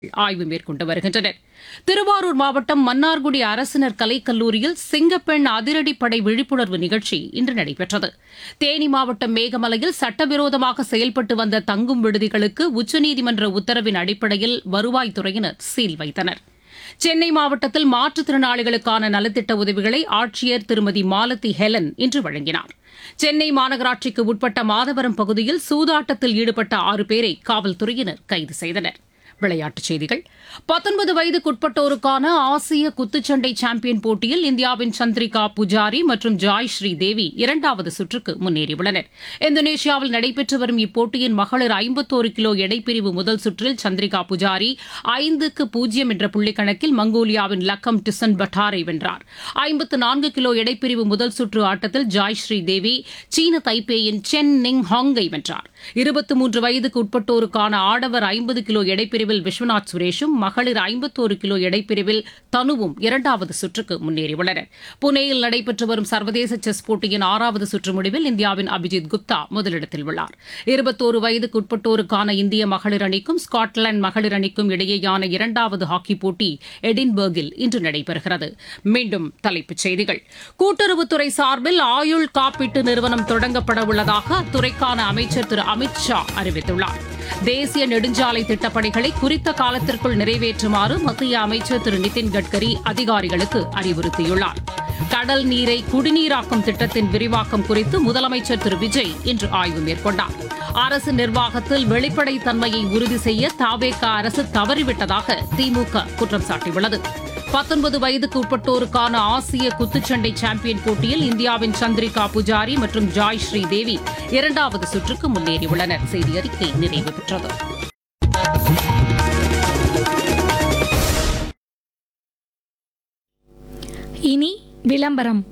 ஆய்வு மேற்கொண்டு வருகின்றனர் திருவாரூர் மாவட்டம் மன்னார்குடி அரசினர் கலைக்கல்லூரியில் சிங்கப்பெண் அதிரடிப்படை விழிப்புணர்வு நிகழ்ச்சி இன்று நடைபெற்றது தேனி மாவட்டம் மேகமலையில் சட்டவிரோதமாக செயல்பட்டு வந்த தங்கும் விடுதிகளுக்கு உச்சநீதிமன்ற உத்தரவின் அடிப்படையில் வருவாய்த்துறையினர் சீல் வைத்தனர் சென்னை மாவட்டத்தில் மாற்றுத்திறனாளிகளுக்கான நலத்திட்ட உதவிகளை ஆட்சியர் திருமதி மாலதி ஹெலன் இன்று வழங்கினார் சென்னை மாநகராட்சிக்கு உட்பட்ட மாதவரம் பகுதியில் சூதாட்டத்தில் ஈடுபட்ட ஆறு பேரை காவல்துறையினர் கைது செய்தனர் விளையாட்டுச் செய்திகள் பத்தொன்பது வயதுக்குட்பட்டோருக்கான ஆசிய குத்துச்சண்டை சாம்பியன் போட்டியில் இந்தியாவின் சந்திரிகா புஜாரி மற்றும் ஜாய் ஸ்ரீ தேவி இரண்டாவது சுற்றுக்கு முன்னேறியுள்ளனர் இந்தோனேஷியாவில் நடைபெற்று வரும் இப்போட்டியின் மகளிர் ஐம்பத்தோரு கிலோ எடைப்பிரிவு முதல் சுற்றில் சந்திரிகா புஜாரி ஐந்துக்கு பூஜ்ஜியம் என்ற புள்ளிக்கணக்கில் மங்கோலியாவின் லக்கம் டிசன் பட்டாரை வென்றார் ஐம்பத்து நான்கு கிலோ எடைப்பிரிவு முதல் சுற்று ஆட்டத்தில் ஜாய் ஸ்ரீ தேவி சீன தைப்பேயின் சென் நிங் ஹாங்கை வென்றார் இருபத்தி மூன்று வயதுக்கு உட்பட்டோருக்கான ஆடவர் ஐம்பது கிலோ எடைப்பிரிவில் விஸ்வநாத் சுரேஷும் மகளிர் ஐம்பத்தோரு கிலோ எடைப்பிரிவில் தனுவும் இரண்டாவது சுற்றுக்கு முன்னேறியுள்ளனர் புனேயில் நடைபெற்று வரும் சர்வதேச செஸ் போட்டியின் ஆறாவது சுற்று முடிவில் இந்தியாவின் அபிஜித் குப்தா முதலிடத்தில் உள்ளார் இருபத்தோரு வயதுக்கு உட்பட்டோருக்கான இந்திய மகளிர் அணிக்கும் ஸ்காட்லாந்து மகளிர் அணிக்கும் இடையேயான இரண்டாவது ஹாக்கி போட்டி எடின்பர்கில் இன்று நடைபெறுகிறது மீண்டும் தலைப்புச் செய்திகள் கூட்டுறவுத்துறை சார்பில் ஆயுள் காப்பீட்டு நிறுவனம் தொடங்கப்பட உள்ளதாக அத்துறைக்கான அமைச்சர் திரு அமித் ஷா அறிவித்துள்ளார் தேசிய நெடுஞ்சாலை திட்டப்பணிகளை குறித்த காலத்திற்குள் நிறைவேற்றுமாறு மத்திய அமைச்சர் திரு நிதின் கட்கரி அதிகாரிகளுக்கு அறிவுறுத்தியுள்ளார் கடல் நீரை குடிநீராக்கும் திட்டத்தின் விரிவாக்கம் குறித்து முதலமைச்சர் திரு விஜய் இன்று ஆய்வு மேற்கொண்டார் அரசு நிர்வாகத்தில் வெளிப்படைத்தன்மையை உறுதி செய்ய தாவேக அரசு தவறிவிட்டதாக திமுக குற்றம் சாட்டியுள்ளது பத்தொன்பது வயதுக்கு உட்பட்டோருக்கான ஆசிய குத்துச்சண்டை சாம்பியன் போட்டியில் இந்தியாவின் சந்திரிகா புஜாரி மற்றும் ஜாய் ஸ்ரீ தேவி இரண்டாவது சுற்றுக்கு முன்னேறியுள்ளனர் செய்தி அறிக்கை நிறைவு பெற்றது இனி விளம்பரம்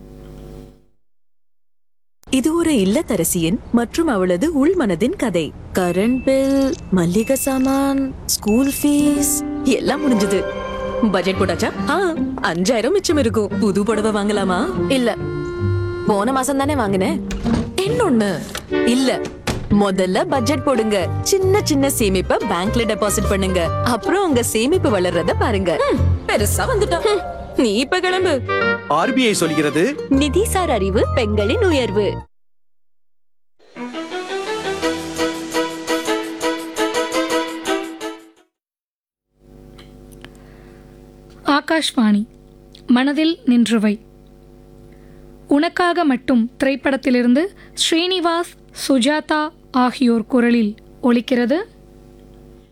இது ஒரு இல்லத்தரசியின் மற்றும் அவளது உள்மனதின் கதை கரண்ட் பில் மல்லிகை சாமான் ஸ்கூல் ஃபீஸ் எல்லாம் முடிஞ்சது பட்ஜெட் போட்டாச்சா ஆ அஞ்சாயிரம் மிச்சம் இருக்கும் புது புடவை வாங்கலாமா இல்ல போன மாசம் தானே வாங்கினேன் இன்னொன்னு இல்ல முதல்ல பட்ஜெட் போடுங்க சின்ன சின்ன சேமிப்பை பேங்க்ல டெபாசிட் பண்ணுங்க அப்புறம் உங்க சேமிப்பு வளர்றத பாருங்க ம், பெருசா வந்துட்டோம் ம், நீ இப்ப கிளம்பு ஆர்பிஐ சொல்கிறது நிதிசார் அறிவு பெண்களின் உயர்வு ஆகாஷ்வாணி மனதில் நின்றுவை உனக்காக மட்டும் திரைப்படத்திலிருந்து ஸ்ரீனிவாஸ் சுஜாதா ஆகியோர் குரலில் ஒலிக்கிறது